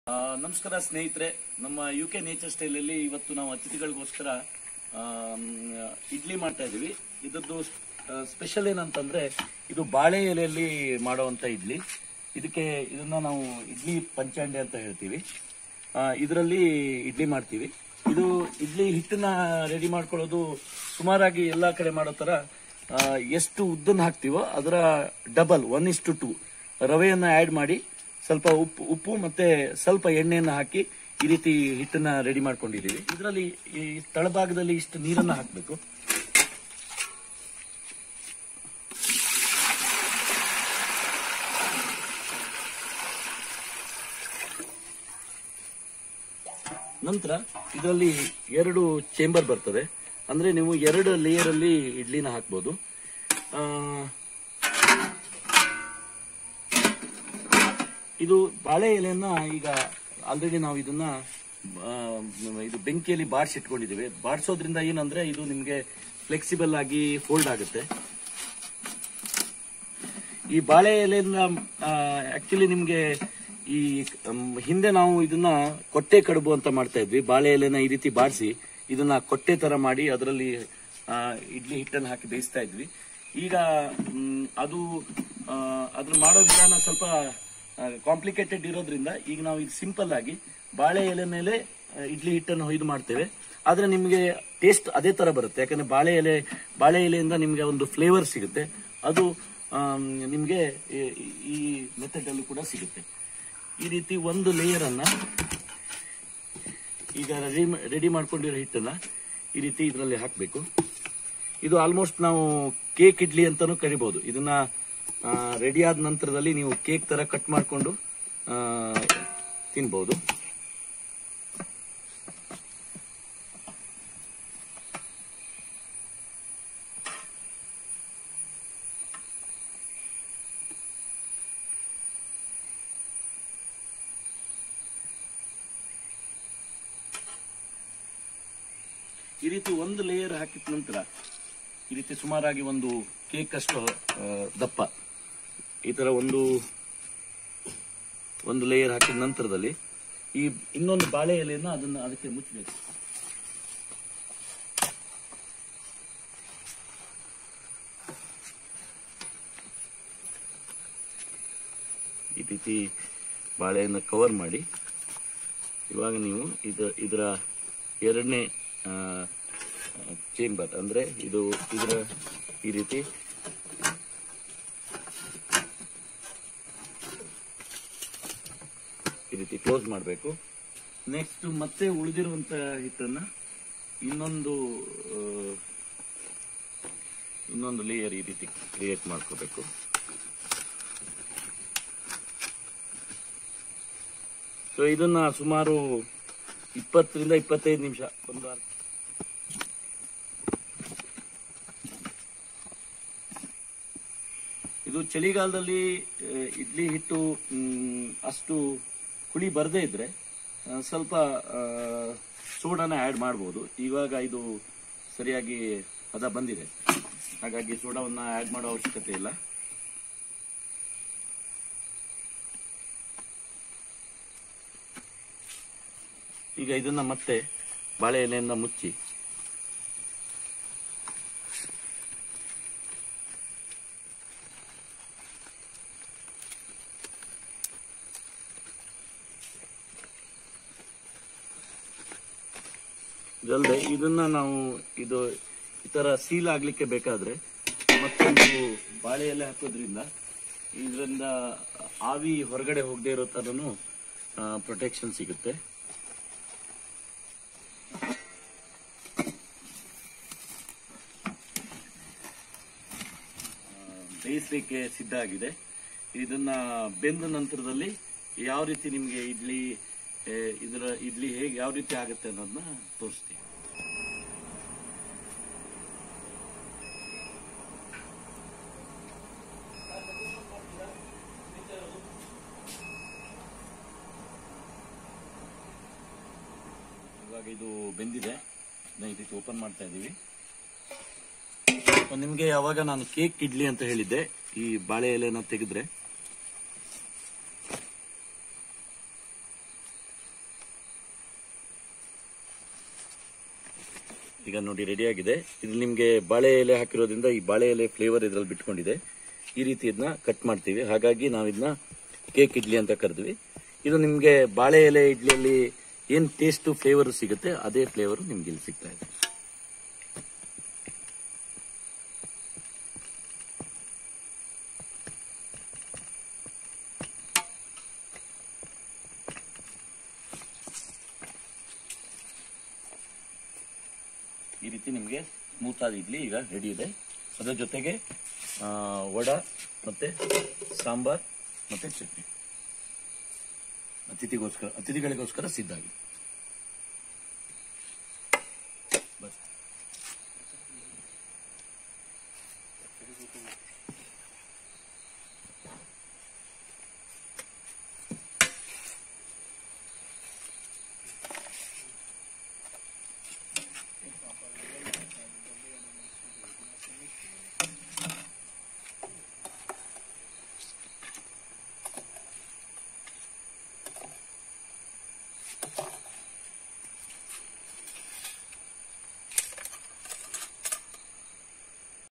ಆ, ನಮಸ್ಕಾರ ಸ್ನೇಹಿತರೆ ನಮ್ಮ ಯು ಕೆ ನೇಚರ್ ಸ್ಟೈಲಲ್ಲಿ ಇವತ್ತು ನಾವು ಅತಿಥಿಗಳಿಗೋಸ್ಕರ ಆಮ್, ಇಡ್ಲಿ ಮಾಡ್ತಾ ಇದೀವಿ ಇದರದ್ದು ಸ್ಪೆಷಲ್ ಏನಂತಂದ್ರೆ ಇದು ಬಾಳೆ ಎಲೆಯಲ್ಲಿ ಮಾಡುವಂತ ಇಡ್ಲಿ ಇದಕ್ಕೆ ಇದನ್ನ ನಾವು ಇಡ್ಲಿ ಪಂಚಾಂಡೆ ಅಂತ ಹೇಳ್ತೀವಿ ಇದರಲ್ಲಿ ಇಡ್ಲಿ ಮಾಡ್ತೀವಿ ಇದು ಇಡ್ಲಿ ಹಿಟ್ಟನ್ನ ರೆಡಿ ಮಾಡ್ಕೊಳ್ಳೋದು ಸುಮಾರಾಗಿ ಎಲ್ಲಾ ಕಡೆ ಮಾಡೋ ತರ ಆ, ಎಷ್ಟು ಉದ್ದನ್ನ ಹಾಕ್ತೀವೋ ಅದರ double one is to two ರವೆಯನ್ನ ಆಡ್ ಮಾಡಿ ಸ್ವಲ್ಪ ಉಪ್ಪು ಉಪ್ಪು ಮತ್ತೆ ಸ್ವಲ್ಪ ಎಣ್ಣೆಯನ್ನ ಹಾಕಿ ಈ ರೀತಿ ಹಿಟ್ಟನ್ನ ರೆಡಿ ಮಾಡ್ಕೊಂಡಿದೀವಿ ಇದರಲ್ಲಿ ಈ ತಳಭಾಗದಲ್ಲಿ ಇಷ್ಟು ನೀರನ್ನ ಹಾಕಬೇಕು ನಂತರ ಇದರಲ್ಲಿ ಎರಡು ಚೇಂಬರ್ ಬರ್ತದೆ ಅಂದ್ರೆ ನೀವು ಎರಡು ಲೇಯರ್ ಅಲ್ಲಿ ಇಡ್ಲಿನ ಹಾಕ್ಬೋದು ಆ, ಇದು ಬಾಳೆ ಎಲೆಯನ್ನ ಈಗ ಆಲ್ರೆಡಿ ನಾವು ಇದನ್ನ ಆ, ಇದು ಬೆಂಕಿಯಲ್ಲಿ ಬಾಡ್ಸಿ ಇಟ್ಕೊಂಡಿದ್ದೀವಿ ಬಾಡ್ಸೋದ್ರಿಂದ ಏನಂದ್ರೆ ಇದು ನಿಮ್ಗೆ ಫ್ಲೆಕ್ಸಿಬಲ್ ಆಗಿ ಫೋಲ್ಡ್ ಆಗುತ್ತೆ ಈ ಬಾಳೆ ಎಲೆಯಿಂದ ಆಕ್ಚುಲಿ ನಿಮ್ಗೆ ಈ ಮ್, ಹಿಂದೆ ನಾವು ಇದನ್ನ ಕೊಟ್ಟೆ ಕಡುಬು ಅಂತ ಮಾಡ್ತಾ ಇದ್ವಿ ಬಾಳೆ ಎಲೆನ ಈ ರೀತಿ ಬಾಡಿಸಿ ಇದನ್ನ ಕೊಟ್ಟೆ ತರ ಮಾಡಿ ಅದರಲ್ಲಿ ಆ, ಇಡ್ಲಿ ಹಿಟ್ಟನ್ನು ಹಾಕಿ ಬೇಯಿಸ್ತಾ ಇದ್ವಿ ಈಗ ಮ್, ಅದು ಆ, ಅದ್ರ ಮಾಡೋ ವಿಧಾನ ಸ್ವಲ್ಪ ಕಾಂಪ್ಲಿಕೇಟೆಡ್ ಇರೋದ್ರಿಂದ ಈಗ ನಾವು ಇದು ಸಿಂಪಲ್ ಆಗಿ ಬಾಳೆ ಎಲೆ ಮೇಲೆ ಆ, ಇಡ್ಲಿ ಹಿಟ್ಟನ್ನು ಹೊಯ್ದು ಮಾಡ್ತೇವೆ ಆದ್ರೆ ನಿಮಗೆ ಟೇಸ್ಟ್ ಅದೇ ತರ ಬರುತ್ತೆ ಯಾಕಂದ್ರೆ ಬಾಳೆ ಎಲೆ ಬಾಳೆ ಎಲೆಯಿಂದ ನಿಮಗೆ ಒಂದು ಫ್ಲೇವರ್ ಸಿಗುತ್ತೆ ಅದು ಆಮ್, ನಿಮ್ಗೆ ಈ- ಈ ಮೆಥಡ್ ಅಲ್ಲೂ ಕೂಡ ಸಿಗುತ್ತೆ ಈ ರೀತಿ ಒಂದು ಲೇಯರ್ ಅನ್ನ ಈಗ ರೆಡಿ ರೆಡಿ ಮಾಡ್ಕೊಂಡಿರೋ ಹಿಟ್ಟನ್ನ ಈ ರೀತಿ ಇದರಲ್ಲಿ ಹಾಕಬೇಕು ಇದು ಆಲ್ಮೋಸ್ಟ್ ನಾವು ಕೇಕ್ ಇಡ್ಲಿ ಅಂತಾನೂ ಕರಿಬಹುದು ಇದನ್ನ ರೆಡಿ ಆದ ನಂತರದಲ್ಲಿ ನೀವು ಕೇಕ್ ತರ ಕಟ್ ಮಾಡಿಕೊಂಡು ತಿನ್ಬಹುದು ಈ ರೀತಿ ಒಂದು ಲೇಯರ್ ಹಾಕಿದ ನಂತರ ಈ ರೀತಿ ಸುಮಾರಾಗಿ ಒಂದು ಕೇಕ್ ಅಷ್ಟು ಆ, ದಪ್ಪ ಈ ತರ ಒಂದು ಒಂದು ಲೇಯರ್ ಹಾಕಿದ ನಂತರದಲ್ಲಿ ಈ ಇನ್ನೊಂದು ಬಾಳೆ ಎಲೆಯನ್ನ ಅದನ್ನ ಅದಕ್ಕೆ ಮುಚ್ಚಬೇಕು ಈ ರೀತಿ ಬಾಳೆಯನ್ನು ಕವರ್ ಮಾಡಿ ಇವಾಗ ನೀವು ಇದು ಇದರ ಎರಡನೇ ಚೇಂಬರ್ ಅಂದ್ರೆ ಇದು ಇದರ ಈ ರೀತಿ ಈ ರೀತಿ ಕ್ಲೋಸ್ ಮಾಡಬೇಕು ನೆಕ್ಸ್ಟ್ ಮತ್ತೆ ಉಳಿದಿರುವಂತ ಹಿಟ್ಟನ್ನ ಇನ್ನೊಂದು ಆ, ಇನ್ನೊಂದು ಲೇಯರ್ ಈ ರೀತಿ ಕ್ರಿಯೇಟ್ ಮಾಡ್ಕೋಬೇಕು ಸೊ ಇದನ್ನ ಸುಮಾರು ಇಪ್ಪತ್ತರಿಂದ ಇಪ್ಪತ್ತೈದು ನಿಮಿಷ ಒಂದು ಅರ್ಧ ಇದು ಚಳಿಗಾಲದಲ್ಲಿ ಆ, ಇಡ್ಲಿ ಹಿಟ್ಟು ಮ್, ಅಷ್ಟು ಹುಳಿ ಬರದೇ ಇದ್ರೆ ಆ, ಸ್ವಲ್ಪ ಆ, ಸೋಡಾನ ಆಡ್ ಮಾಡಬಹುದು ಇವಾಗ ಇದು ಸರಿಯಾಗಿ ಹದ ಬಂದಿದೆ ಹಾಗಾಗಿ ಸೋಡಾವನ್ನ ಆಡ್ ಮಾಡೋ ಅವಶ್ಯಕತೆ ಇಲ್ಲ ಈಗ ಇದನ್ನ ಮತ್ತೆ ಬಾಳೆ ಎಲೆಯಿಂದ ಮುಚ್ಚಿ ಇದಲ್ಲದೆ ಇದನ್ನ ನಾವು ಇದು ಈ ತರ ಸೀಲ್ ಆಗ್ಲಿಕ್ಕೆ ಬೇಕಾದ್ರೆ ಮತ್ತೊಂದು ಬಾಳೆ ಎಲೆ ಹಾಕೋದ್ರಿಂದ ಇದರಿಂದ ಆವಿ ಹೊರಗಡೆ ಹೋಗದೆ ಇರೋ ತರನು ಪ್ರೊಟೆಕ್ಷನ್ ಸಿಗುತ್ತೆ ಬೇಯಿಸ್ಲಿಕ್ಕೆ ಸಿದ್ಧ ಆಗಿದೆ ಇದನ್ನ ಬೆಂದ ನಂತರದಲ್ಲಿ ಯಾವ ರೀತಿ ನಿಮ್ಗೆ ಇಡ್ಲಿ ಆ, ಇದರ ಇಡ್ಲಿ ಹೇಗೆ ಯಾವ ರೀತಿ ಆಗುತ್ತೆ ಅನ್ನೋದನ್ನ ತೋರಿಸ್ತೀವಿ ಇವಾಗ ಇದು ಬೆಂದಿದೆ ಇದನ್ನ ಈ ರೀತಿ ಓಪನ್ ಮಾಡ್ತಾ ಇದೀವಿ ನಿಮ್ಗೆ ಯಾವಾಗ ನಾನು ಕೇಕ್ ಇಡ್ಲಿ ಅಂತ ಹೇಳಿದ್ದೆ ಈ ಬಾಳೆ ಎಲೆನ ತೆಗೆದ್ರೆ ಈಗ ನೋಡಿ ರೆಡಿ ಆಗಿದೆ ಇದು ನಿಮಗೆ ಬಾಳೆ ಎಲೆ ಹಾಕಿರೋದ್ರಿಂದ ಈ ಬಾಳೆ ಎಲೆ ಫ್ಲೇವರ್ ಇದ್ರಲ್ಲಿ ಬಿಟ್ಕೊಂಡಿದೆ ಈ ರೀತಿ ಇದನ್ನ ಕಟ್ ಮಾಡ್ತೀವಿ ಹಾಗಾಗಿ ನಾವು ಇದನ್ನ ಕೇಕ್ ಇಡ್ಲಿ ಅಂತ ಕರೆದ್ವಿ ಇದು ನಿಮಗೆ ಬಾಳೆ ಎಲೆ ಇಡ್ಲಿಯಲ್ಲಿ ಏನ್ ಟೇಸ್ಟ್ ಫ್ಲೇವರ್ ಸಿಗುತ್ತೆ ಅದೇ ಫ್ಲೇವರ್ ನಿಮ್ಗೆ ಇಲ್ಲಿ ಸಿಗ್ತಾ ಇದೆ ಈ ರೀತಿ ನಿಮಗೆ ಸ್ಮೂತ್ ಆದ ಇಡ್ಲಿ ಈಗ ರೆಡಿ ಇದೆ ಅದರ ಜೊತೆಗೆ ಆ, ವಡ ಮತ್ತೆ ಸಾಂಬಾರ್ ಮತ್ತೆ ಚಟ್ನಿ ಅತಿಥಿಗೋಸ್ಕರ ಅತಿಥಿಗಳಿಗೋಸ್ಕರ ಸಿದ್ಧ ಆಗಿದೆ